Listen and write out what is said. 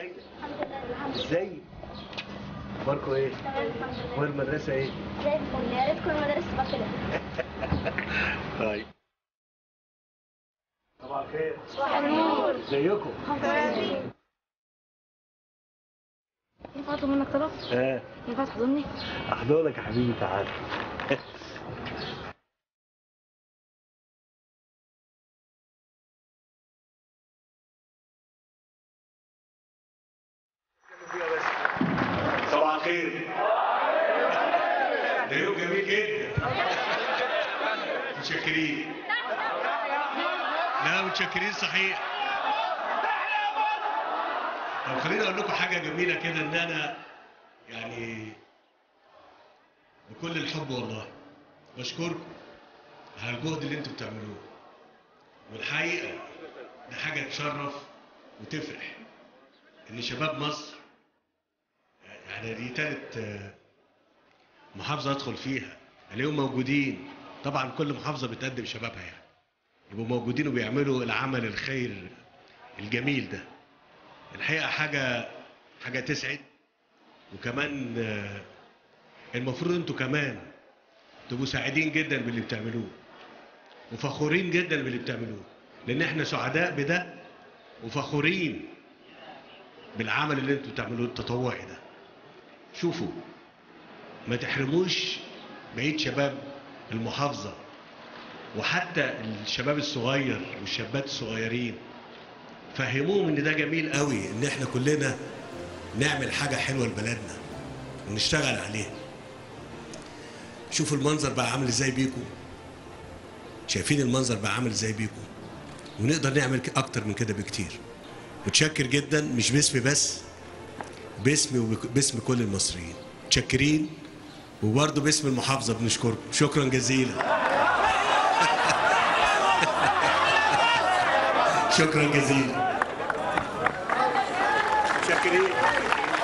ازيك الحمد لله الحمد لله ازيك اخباركم ايه تمام الحمد لله اخبار المدرسه ايه زي الفل يا ريت كل المدارس تبقى كده طيب طبعا خير صباح النور ازيكم ينفع اطلب منك طلب؟ اه ينفع تحضني؟ احضنك يا حبيبي تعال صباح الخير ده يوم جميل جدا متشكرين لا متشكرين صحيح طب خليني اقول لكم حاجه جميله كده ان انا يعني بكل الحب والله بشكركم على الجهد اللي انتوا بتعملوه والحقيقه دي حاجه تشرف وتفرح ان شباب مصر يعني دي تالت آه، محافظه ادخل فيها اليوم موجودين طبعا كل محافظه بتقدم شبابها يعني يبقوا موجودين وبيعملوا العمل الخير الجميل ده الحقيقه حاجه حاجه تسعد وكمان آه، المفروض انتوا كمان تبقوا سعيدين جدا باللي بتعملوه وفخورين جدا باللي بتعملوه لان احنا سعداء بده وفخورين بالعمل اللي انتوا بتعملوه التطوعي ده شوفوا ما تحرموش بقيه شباب المحافظه وحتى الشباب الصغير والشابات الصغيرين فهموهم ان ده جميل قوي ان احنا كلنا نعمل حاجه حلوه لبلدنا ونشتغل عليها شوفوا المنظر بقى عامل ازاي بيكم شايفين المنظر بقى عامل ازاي بيكم ونقدر نعمل ك- اكتر من كده بكتير متشكر جدا مش باسمي بس باسمي وباسم كل المصريين متشكرين وبرضه باسم المحافظه بنشكركم شكرا جزيلا شكرا جزيلا متشكرين